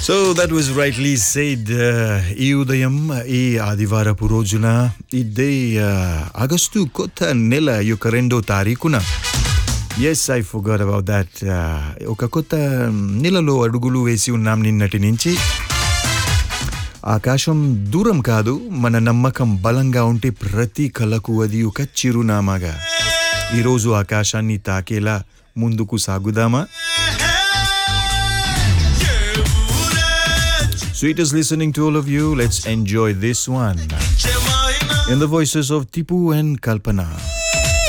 So that was rightly said ఈ ఉదయం ఈ ఆదివారపు రోజున ఇదే ఆగస్టు కొత్త నెల యొక్క రెండో తారీఖున as I figure about that ఒక కొత్త నెలలో అడుగులు వేసి ఉన్నాం నిన్నటి నుంచి ఆకాశం దూరం కాదు మన నమ్మకం బలంగా ఉంటే ప్రతి కళకు అది ఒక చిరునామాగా ఈరోజు ఆకాశాన్ని తాకేలా ముందుకు సాగుదామా Sweetest listening to all of you. Let's enjoy this one. In the voices of Tipu and Kalpana.